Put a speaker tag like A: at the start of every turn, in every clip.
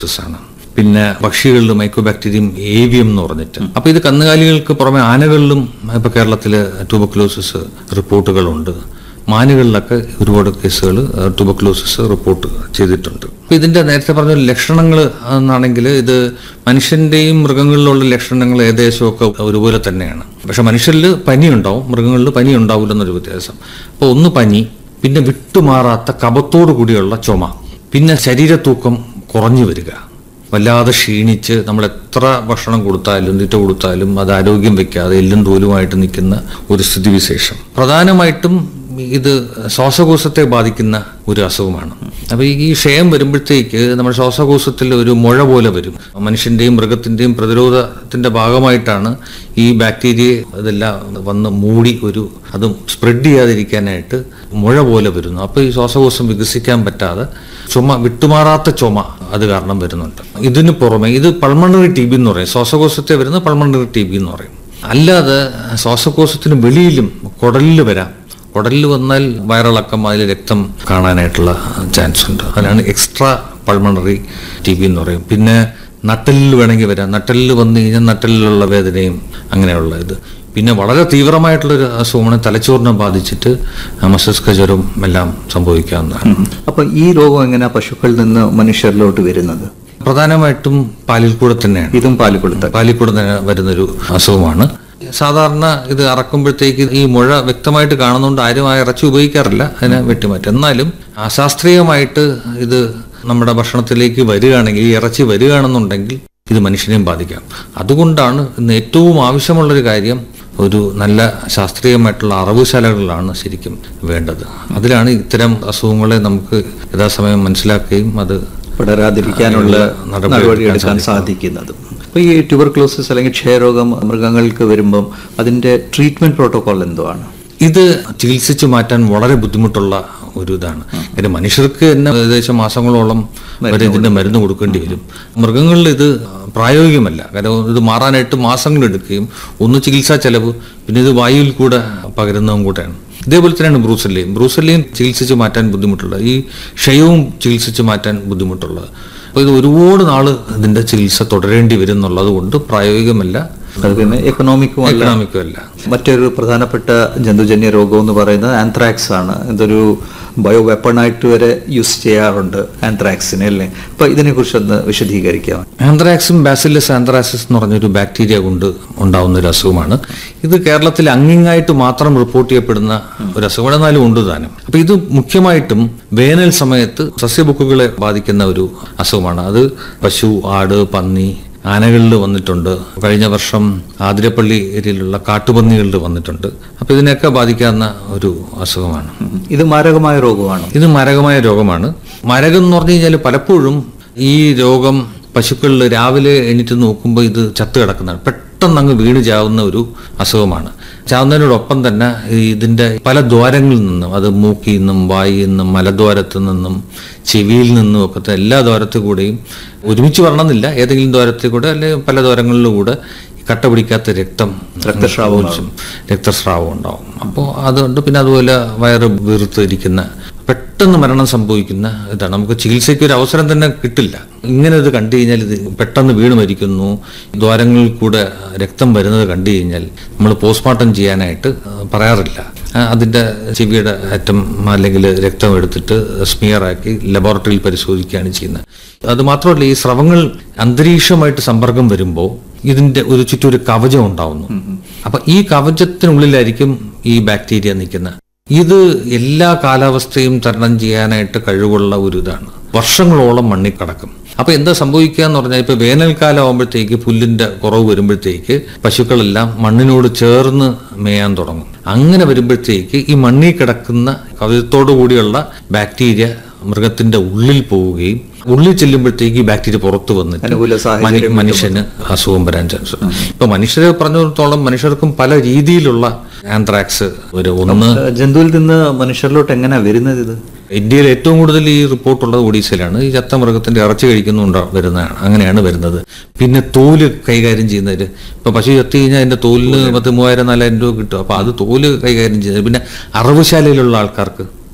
A: ആണ് പിന്നെ പക്ഷികളിൽ മൈക്രോബാക്ടീരിയം ഏവിയം എന്ന് പറഞ്ഞിട്ട് അപ്പൊ ഇത് കന്നുകാലികൾക്ക് പുറമെ ആനകളിലും ഇപ്പൊ കേരളത്തില് ട്യൂബക്ലോസിസ് റിപ്പോർട്ടുകളുണ്ട് മാനുകളിലൊക്കെ ഒരുപാട് കേസുകൾ ട്യൂബക്ലോസിസ് റിപ്പോർട്ട് ചെയ്തിട്ടുണ്ട് അപ്പൊ ഇതിന്റെ നേരത്തെ പറഞ്ഞ ലക്ഷണങ്ങൾ എന്നാണെങ്കിൽ ഇത് മനുഷ്യന്റെയും മൃഗങ്ങളിലുള്ള ലക്ഷണങ്ങൾ ഏകദേശമൊക്കെ ഒരുപോലെ തന്നെയാണ് പക്ഷെ മനുഷ്യരിൽ പനി ഉണ്ടാവും മൃഗങ്ങളിൽ പനി ഉണ്ടാവില്ല എന്നൊരു വ്യത്യാസം അപ്പോൾ ഒന്ന് പനി പിന്നെ വിട്ടുമാറാത്ത കപത്തോടു കൂടിയുള്ള ചുമ പിന്നെ ശരീരത്തൂക്കം കുറഞ്ഞു വരിക വല്ലാതെ ക്ഷീണിച്ച് നമ്മൾ എത്ര ഭക്ഷണം കൊടുത്താലും തീറ്റ കൊടുത്താലും അത് ആരോഗ്യം വെക്കാതെ എല്ലും തോലുമായിട്ട് നിൽക്കുന്ന ഒരു സ്ഥിതിവിശേഷം പ്രധാനമായിട്ടും ഇത് ശ്വാസകോശത്തെ ബാധിക്കുന്ന ഒരു അസുഖമാണ് അപ്പോൾ ഈ ക്ഷയം വരുമ്പോഴത്തേക്ക് നമ്മുടെ ശ്വാസകോശത്തിൽ ഒരു മുഴ പോലെ വരും മനുഷ്യന്റെയും മൃഗത്തിന്റെയും പ്രതിരോധത്തിന്റെ ഭാഗമായിട്ടാണ് ഈ ബാക്ടീരിയ ഇതെല്ലാം വന്ന് മൂടി ഒരു അതും സ്പ്രെഡ് ചെയ്യാതിരിക്കാനായിട്ട് മുഴ പോലെ വരുന്നു അപ്പോൾ ഈ ശ്വാസകോശം വികസിക്കാൻ പറ്റാതെ ചുമ വിട്ടുമാറാത്ത ചുമ അത് കാരണം വരുന്നുണ്ട് ഇതിന് പുറമെ ഇത് പൾമണറി ടി ബി എന്ന് പറയും ശ്വാസകോശത്തെ വരുന്ന പൾമണറി ടി ബി എന്ന് പറയും അല്ലാതെ ശ്വാസകോശത്തിന് വെളിയിലും കുടലിൽ വരാം കുടലിൽ വന്നാൽ വയറിളക്കം അതിൽ രക്തം കാണാനായിട്ടുള്ള ചാൻസ് ഉണ്ട് അതിനാണ് എക്സ്ട്രാ പൾമണറി ടി ബി എന്ന് പറയും പിന്നെ നട്ടലിൽ വേണമെങ്കിൽ വരാം നട്ടലിൽ വന്നു കഴിഞ്ഞാൽ നട്ടലിലുള്ള വേദനയും അങ്ങനെയുള്ള ഇത് പിന്നെ വളരെ തീവ്രമായിട്ടുള്ളൊരു അസുഖമാണ് തലച്ചോറിനെ ബാധിച്ചിട്ട് മസ്തിഷ്ക ജ്വരം എല്ലാം സംഭവിക്കാവുന്നതാണ്
B: അപ്പൊ ഈ രോഗം എങ്ങനെയാ പശുക്കളിൽ നിന്ന് മനുഷ്യരിലോട്ട് വരുന്നത്
A: പ്രധാനമായിട്ടും പാലിൽ കൂടെ തന്നെയാണ്
B: ഇതും പാല് കൊടുത്ത
A: പാലിൽ കൂടെ തന്നെ വരുന്നൊരു അസുഖമാണ് സാധാരണ ഇത് അറക്കുമ്പോഴത്തേക്ക് ഈ മുഴ വ്യക്തമായിട്ട് കാണുന്നതുകൊണ്ട് ആരും ആ ഇറച്ചി ഉപയോഗിക്കാറില്ല അതിനെ വെട്ടിമാറ്റും എന്നാലും അശാസ്ത്രീയമായിട്ട് ഇത് നമ്മുടെ ഭക്ഷണത്തിലേക്ക് വരികയാണെങ്കിൽ ഈ ഇറച്ചി വരികയാണെന്നുണ്ടെങ്കിൽ ഇത് മനുഷ്യനെയും ബാധിക്കാം അതുകൊണ്ടാണ് ഇന്ന് ഏറ്റവും ആവശ്യമുള്ളൊരു കാര്യം ഒരു നല്ല ശാസ്ത്രീയമായിട്ടുള്ള അറിവുശാലകളാണ് ശരിക്കും വേണ്ടത് അതിലാണ് ഇത്തരം അസുഖങ്ങളെ നമുക്ക് യഥാസമയം മനസ്സിലാക്കുകയും അത്
B: പടരാതിരിക്കാനുള്ള
A: നടപടി
B: നടപടി
A: എടുക്കാൻ
B: എടുക്കാൻ സാധിക്കുന്നത് അപ്പൊ ഈ ട്യൂബർക്ലോസിസ് അല്ലെങ്കിൽ ക്ഷയരോഗം മൃഗങ്ങൾക്ക് വരുമ്പം അതിന്റെ ട്രീറ്റ്മെന്റ് പ്രോട്ടോകോൾ എന്തുവാണ്
A: ഇത് ചികിത്സിച്ചു മാറ്റാൻ വളരെ ബുദ്ധിമുട്ടുള്ള ഒരു ഇതാണ് കാര്യം മനുഷ്യർക്ക് തന്നെ ഏകദേശം മാസങ്ങളോളം വരെ ഇതിന്റെ മരുന്ന് കൊടുക്കേണ്ടി വരും മൃഗങ്ങളിൽ ഇത് പ്രായോഗികമല്ല കാരണം ഇത് മാറാനായിട്ട് മാസങ്ങൾ എടുക്കുകയും ഒന്ന് ചികിത്സാ ചെലവ് പിന്നെ ഇത് വായുവിൽ കൂടെ പകരുന്നതും കൂടെയാണ് ഇതേപോലെ തന്നെയാണ് ബ്രൂസല്ലിയും ബ്രൂസല്ലിയും ചികിത്സിച്ച് മാറ്റാൻ ബുദ്ധിമുട്ടുള്ളത് ഈ ക്ഷയവും ചികിത്സിച്ച് മാറ്റാൻ ബുദ്ധിമുട്ടുള്ളത് അപ്പോൾ ഇത് ഒരുപാട് നാള് ഇതിന്റെ ചികിത്സ തുടരേണ്ടി വരും എന്നുള്ളത് കൊണ്ട് പ്രായോഗികമല്ല
B: അത് പിന്നെ എക്കണോമിക്കും അല്ല
A: എക്കണോമിക്കും അല്ല
B: മറ്റൊരു പ്രധാനപ്പെട്ട ജന്തുജന്യ രോഗം എന്ന് പറയുന്നത് ആന്ത്രാക്സ് ആണ് ഇതൊരു ബയോ വെപ്പണായിട്ട് വരെ യൂസ് ചെയ്യാറുണ്ട് ആന്ത്രാക്സിനെ അല്ലേ അപ്പൊ ഇതിനെക്കുറിച്ച് ഒന്ന് വിശദീകരിക്കാം
A: ആന്ത്രാക്സും ബാസിലസ് ആന്ത്രാസിസ് എന്ന് പറഞ്ഞൊരു ബാക്ടീരിയ കൊണ്ട് ഉണ്ടാവുന്ന ഒരു അസുഖമാണ് ഇത് കേരളത്തിൽ അങ്ങിങ്ങായിട്ട് മാത്രം റിപ്പോർട്ട് ചെയ്യപ്പെടുന്ന ഒരു അസുഖം എന്നാലും ഉണ്ട് താനും അപ്പൊ ഇത് മുഖ്യമായിട്ടും വേനൽ സമയത്ത് സസ്യബുക്കുകളെ ബാധിക്കുന്ന ഒരു അസുഖമാണ് അത് പശു ആട് പന്നി ആനകളിൽ വന്നിട്ടുണ്ട് കഴിഞ്ഞ വർഷം ആതിരപ്പള്ളി ഏരിയയിലുള്ള കാട്ടുപന്നികളിൽ വന്നിട്ടുണ്ട് അപ്പൊ ഇതിനെയൊക്കെ ബാധിക്കാവുന്ന ഒരു അസുഖമാണ്
B: ഇത് മാരകമായ രോഗമാണ്
A: ഇത് മാരകമായ രോഗമാണ് മാരകം എന്ന് പറഞ്ഞു കഴിഞ്ഞാൽ പലപ്പോഴും ഈ രോഗം പശുക്കളിൽ രാവിലെ എണീറ്റ് നോക്കുമ്പോൾ ഇത് ചത്തു കിടക്കുന്നതാണ് പെട്ടെന്ന് അങ്ങ് വീണ് ചാവുന്ന ഒരു അസുഖമാണ് ചാവുന്നതിനോടൊപ്പം തന്നെ ഈ ഇതിന്റെ പല ദ്വാരങ്ങളിൽ നിന്നും അത് മൂക്കിൽ നിന്നും വായിൽ നിന്നും മലദ്വാരത്തു നിന്നും ചെവിയിൽ നിന്നും ഒക്കെ ത- എല്ലാ ദ്വാരത്തിൽ കൂടെയും ഒരുമിച്ച് വരണമെന്നില്ല ഏതെങ്കിലും ദ്വാരത്തിൽ കൂടെ അല്ലെങ്കിൽ പല ദ്വാരങ്ങളിലൂടെ ഈ കട്ട പിടിക്കാത്ത രക്തം
B: രക്തസ്രാവം
A: ഒലിച്ചും രക്തസ്രാവം ഉണ്ടാവും അപ്പോൾ അതുകൊണ്ട് പിന്നെ അതുപോലെ വയറ് വീർത്തിരിക്കുന്ന പെട്ടെന്ന് മരണം സംഭവിക്കുന്ന ഇതാണ് നമുക്ക് ചികിത്സയ്ക്ക് ഒരു അവസരം തന്നെ കിട്ടില്ല ഇങ്ങനെ ഇത് കണ്ടു കഴിഞ്ഞാൽ ഇത് പെട്ടെന്ന് വീണ് മരിക്കുന്നു ദ്വാരങ്ങളിൽ കൂടെ രക്തം വരുന്നത് കണ്ടു കഴിഞ്ഞാൽ നമ്മൾ പോസ്റ്റ്മോർട്ടം ചെയ്യാനായിട്ട് ആ, പറയാറില്ല ആ, അതിന്റെ ചെവിയുടെ അറ്റം അല്ലെങ്കിൽ രക്തം എടുത്തിട്ട് സ്മിയറാക്കി ലബോറട്ടറിയിൽ പരിശോധിക്കുകയാണ് ചെയ്യുന്നത് അത് മാത്രമല്ല ഈ സ്രവങ്ങൾ അന്തരീക്ഷമായിട്ട് സമ്പർക്കം വരുമ്പോൾ ഇതിന്റെ ഒരു ചുറ്റും ഒരു കവചം ഉണ്ടാവുന്നു അപ്പൊ ഈ കവചത്തിനുള്ളിലായിരിക്കും ഈ ബാക്ടീരിയ നിൽക്കുന്നത് ഇത് എല്ലാ കാലാവസ്ഥയും തരണം ചെയ്യാനായിട്ട് കഴിവുള്ള ഒരു ഇതാണ് വർഷങ്ങളോളം മണ്ണിൽ കിടക്കും അപ്പൊ എന്താ സംഭവിക്കുക എന്ന് പറഞ്ഞാൽ ഇപ്പൊ വേനൽക്കാലം ആകുമ്പോഴത്തേക്ക് പുല്ലിന്റെ കുറവ് വരുമ്പോഴത്തേക്ക് പശുക്കളെല്ലാം മണ്ണിനോട് ചേർന്ന് മേയാൻ തുടങ്ങും അങ്ങനെ വരുമ്പോഴത്തേക്ക് ഈ മണ്ണിൽ കിടക്കുന്ന കവചത്തോടു കൂടിയുള്ള ബാക്ടീരിയ മൃഗത്തിന്റെ ഉള്ളിൽ പോവുകയും ഉള്ളിൽ ചെല്ലുമ്പോഴത്തേക്ക് ഈ ബാക്ടീരിയ പുറത്തു വന്നിട്ട്
B: അനുകൂല സാഹചര്യം
A: മനു- മനുഷ്യന് അസുഖം വരാൻ ചാൻസ് ഇപ്പൊ മനുഷ്യരെ പറഞ്ഞിടത്തോളം മനുഷ്യർക്കും പല രീതിയിലുള്ള ആന്ത്രാക്സ് ഒരു ഒന്ന്
B: ജന്തുവിൽ നിന്ന് മനുഷ്യരിലോട്ട് എങ്ങനെയാ വരുന്നത് ഇത്
A: ഇന്ത്യയിൽ ഏറ്റവും കൂടുതൽ ഈ റിപ്പോർട്ട് ഉള്ളത് ഒഡീസയിലാണ് ഈ ചത്ത മൃഗത്തിന്റെ ഇറച്ചി കഴിക്കുന്നുണ്ട് വരുന്നതാണ് അങ്ങനെയാണ് വരുന്നത് പിന്നെ തോല് കൈകാര്യം ചെയ്യുന്നവര് ഇപ്പൊ പശു ചത്തി കഴിഞ്ഞാൽ അതിന്റെ തോലിന് പത്ത് മൂവായിരം നാലായിരം രൂപ കിട്ടും അപ്പൊ അത് തോല് കൈകാര്യം ചെയ്യുന്നത് പിന്നെ അറവുശാലയിലുള്ള ആൾക്കാർക്ക്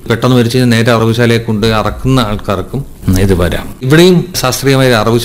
A: പെട്ടെന്ന് മരിച്ചു കഴിഞ്ഞാൽ നേരെ അറവുശാലയെ കൊണ്ട് അറക്കുന്ന ആൾക്കാർക്കും ഇത് വരാം ഇവിടെയും ശാസ്ത്രീയമായ ഒരു അറവ്